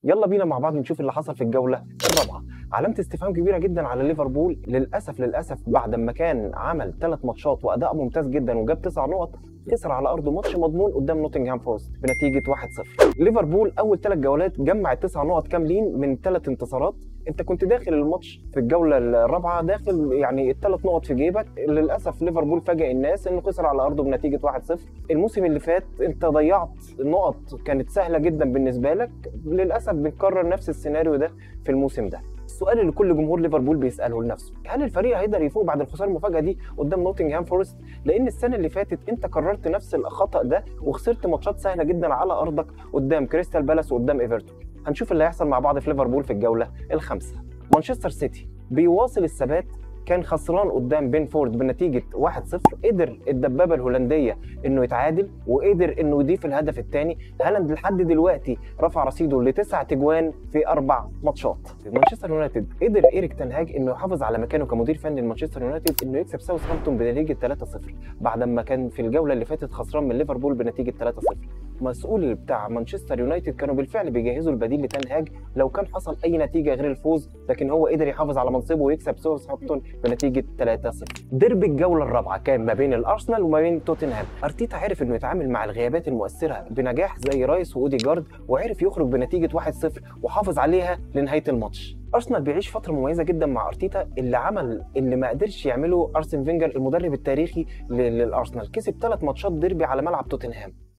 يلا بينا مع بعض نشوف اللي حصل في الجوله الرابعه علامه استفهام كبيره جدا على ليفربول للاسف للاسف بعد ما كان عمل ثلاث ماتشات واداء ممتاز جدا وجاب تسع نقط خسر على ارضه ماتش مضمون قدام نوتنغهام فورست بنتيجه 1-0 ليفربول اول ثلاث جولات جمع التسع نقط كاملين من ثلاث انتصارات انت كنت داخل الماتش في الجوله الرابعه داخل يعني الثلاث نقط في جيبك للاسف ليفربول فاجئ الناس انه خسر على ارضه بنتيجه 1-0 الموسم اللي فات انت ضيعت نقط كانت سهله جدا بالنسبه لك للاسف بنكرر نفس السيناريو ده في الموسم ده السؤال اللي كل جمهور ليفربول بيساله لنفسه هل الفريق هيقدر يفوق بعد الخساره المفاجاه دي قدام نوتنغهام فورست لان السنه اللي فاتت انت كررت نفس الخطا ده وخسرت ماتشات سهله جدا على ارضك قدام كريستال بالاس وقدام ايفرتون هنشوف اللي هيحصل مع بعض في ليفربول في الجوله الخامسه مانشستر سيتي بيواصل الثبات كان خسران قدام بينفورد بنتيجه 1-0 قدر الدبابه الهولنديه انه يتعادل وقدر انه يضيف الهدف الثاني هالاند لحد دلوقتي رفع رصيده لتسع تجوان في اربع ماتشات مانشستر يونايتد قدر ايريك تنهاج انه يحافظ على مكانه كمدير فني لمانشستر يونايتد انه يكسب ساوثهامبتون بنتيجه 3-0 بعد ما كان في الجوله اللي فاتت خسران من ليفربول بنتيجه 3-0 مسؤول بتاع مانشستر يونايتد كانوا بالفعل بيجهزوا البديل لتنهاج لو كان حصل اي نتيجه غير الفوز لكن هو قدر يحافظ على منصبه ويكسب ساوثهامبتون بنتيجه 3-0 ديربي الجوله الرابعه كان ما بين الارسنال وما بين توتنهام ارتيتا عرف انه يتعامل مع الغيابات المؤثره بنجاح زي رايس واوديجارد وعرف يخرج بنتيجه 1-0 وحافظ عليها لنهايه الماتش ارسنال بيعيش فتره مميزه جدا مع ارتيتا اللي عمل اللي ما قدرش يعمله ارسن فينجر المدرب التاريخي للارسنال كسب ثلاث ماتشات ديربي على ملعب توتنهام